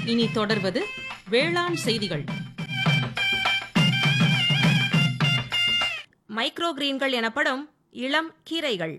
இனி தொடர்வது வேளாண் செய்திகள் மைக்ரோ கிரீன்கள் எனப்படும் இளம் கீரைகள்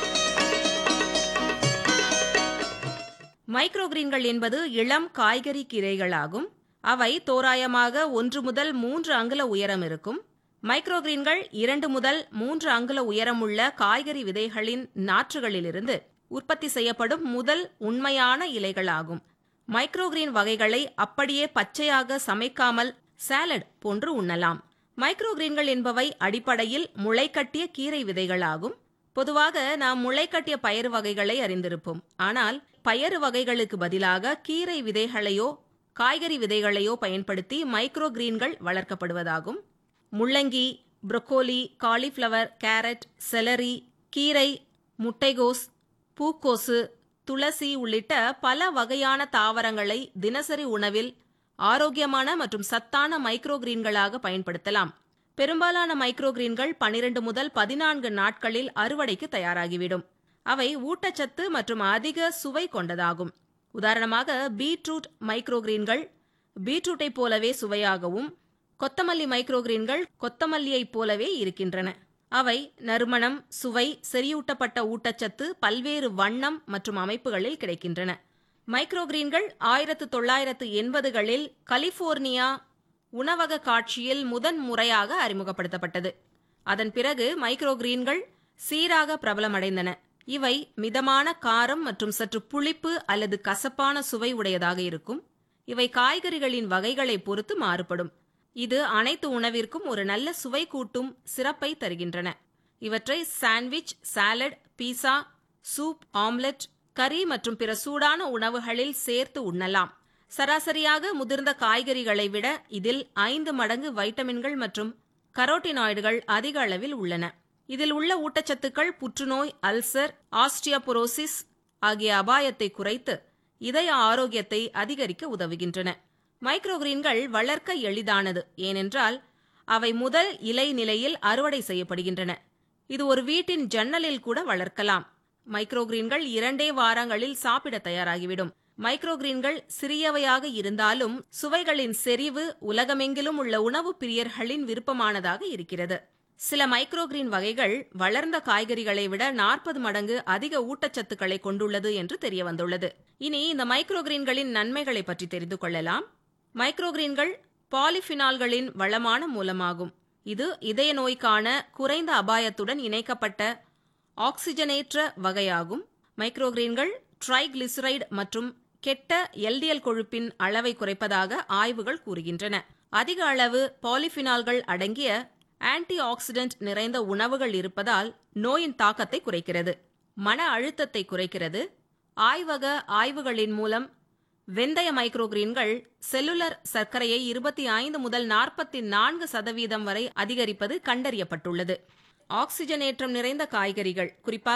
மைக்ரோ கிரீன்கள் என்பது இளம் காய்கறி கீரைகளாகும் அவை தோராயமாக ஒன்று முதல் மூன்று அங்குல உயரம் இருக்கும் மைக்ரோ கிரீன்கள் இரண்டு முதல் மூன்று அங்குல உயரமுள்ள காய்கறி விதைகளின் நாற்றுகளிலிருந்து உற்பத்தி செய்யப்படும் முதல் உண்மையான இலைகளாகும் மைக்ரோகிரீன் வகைகளை அப்படியே பச்சையாக சமைக்காமல் சாலட் போன்று உண்ணலாம் மைக்ரோகிரீன்கள் என்பவை அடிப்படையில் முளைக்கட்டிய கீரை விதைகளாகும் பொதுவாக நாம் முளைக்கட்டிய பயறு வகைகளை அறிந்திருப்போம் ஆனால் பயறு வகைகளுக்கு பதிலாக கீரை விதைகளையோ காய்கறி விதைகளையோ பயன்படுத்தி மைக்ரோ கிரீன்கள் வளர்க்கப்படுவதாகும் முள்ளங்கி புரோக்கோலி காலிஃப்ளவர் கேரட் செலரி கீரை முட்டைகோஸ் பூக்கோசு துளசி உள்ளிட்ட பல வகையான தாவரங்களை தினசரி உணவில் ஆரோக்கியமான மற்றும் சத்தான மைக்ரோ கிரீன்களாக பயன்படுத்தலாம் பெரும்பாலான மைக்ரோ கிரீன்கள் பனிரெண்டு முதல் பதினான்கு நாட்களில் அறுவடைக்கு தயாராகிவிடும் அவை ஊட்டச்சத்து மற்றும் அதிக சுவை கொண்டதாகும் உதாரணமாக பீட்ரூட் மைக்ரோ கிரீன்கள் பீட்ரூட்டை போலவே சுவையாகவும் கொத்தமல்லி மைக்ரோ கிரீன்கள் கொத்தமல்லியைப் போலவே இருக்கின்றன அவை நறுமணம் சுவை செறியூட்டப்பட்ட ஊட்டச்சத்து பல்வேறு வண்ணம் மற்றும் அமைப்புகளில் கிடைக்கின்றன மைக்ரோகிரீன்கள் ஆயிரத்து தொள்ளாயிரத்து எண்பதுகளில் கலிபோர்னியா உணவக காட்சியில் முதன் முறையாக அறிமுகப்படுத்தப்பட்டது அதன் பிறகு மைக்ரோகிரீன்கள் சீராக பிரபலமடைந்தன இவை மிதமான காரம் மற்றும் சற்று புளிப்பு அல்லது கசப்பான சுவை உடையதாக இருக்கும் இவை காய்கறிகளின் வகைகளை பொறுத்து மாறுபடும் இது அனைத்து உணவிற்கும் ஒரு நல்ல சுவை கூட்டும் சிறப்பை தருகின்றன இவற்றை sandwich salad pizza soup omelette கறி மற்றும் பிற சூடான உணவுகளில் சேர்த்து உண்ணலாம் சராசரியாக முதிர்ந்த காய்கறிகளை விட இதில் ஐந்து மடங்கு வைட்டமின்கள் மற்றும் கரோட்டினாய்டுகள் அதிக அளவில் உள்ளன இதில் உள்ள ஊட்டச்சத்துக்கள் புற்றுநோய் அல்சர் ஆஸ்டியோபோரோசிஸ் ஆகிய அபாயத்தை குறைத்து இதய ஆரோக்கியத்தை அதிகரிக்க உதவுகின்றன மைக்ரோகிரீன்கள் வளர்க்க எளிதானது ஏனென்றால் அவை முதல் இலை நிலையில் அறுவடை செய்யப்படுகின்றன இது ஒரு வீட்டின் ஜன்னலில் கூட வளர்க்கலாம் மைக்ரோகிரீன்கள் இரண்டே வாரங்களில் சாப்பிட தயாராகிவிடும் மைக்ரோகிரீன்கள் சிறியவையாக இருந்தாலும் சுவைகளின் செறிவு உலகமெங்கிலும் உள்ள உணவு பிரியர்களின் விருப்பமானதாக இருக்கிறது சில மைக்ரோகிரீன் வகைகள் வளர்ந்த காய்கறிகளை விட நாற்பது மடங்கு அதிக ஊட்டச்சத்துக்களை கொண்டுள்ளது என்று தெரிய வந்துள்ளது இனி இந்த மைக்ரோகிரீன்களின் நன்மைகளை பற்றி தெரிந்து கொள்ளலாம் மைக்ரோகிரீன்கள் பாலிஃபினால்களின் வளமான மூலமாகும் இது இதய நோய்க்கான குறைந்த அபாயத்துடன் இணைக்கப்பட்ட ஆக்சிஜனேற்ற வகையாகும் மைக்ரோகிரீன்கள் ட்ரைகிளிசரைடு மற்றும் கெட்ட எல்டிஎல் கொழுப்பின் அளவை குறைப்பதாக ஆய்வுகள் கூறுகின்றன அதிக அளவு பாலிஃபினால்கள் அடங்கிய ஆன்டி ஆக்சிடென்ட் நிறைந்த உணவுகள் இருப்பதால் நோயின் தாக்கத்தை குறைக்கிறது மன அழுத்தத்தை குறைக்கிறது ஆய்வக ஆய்வுகளின் மூலம் வெந்தய மைக்ரோகிரீன்கள் செல்லுலர் சர்க்கரையை இருபத்தி ஐந்து முதல் நாற்பத்தி நான்கு சதவீதம் வரை அதிகரிப்பது கண்டறியப்பட்டுள்ளது ஆக்சிஜனேற்றம் நிறைந்த காய்கறிகள் குறிப்பாக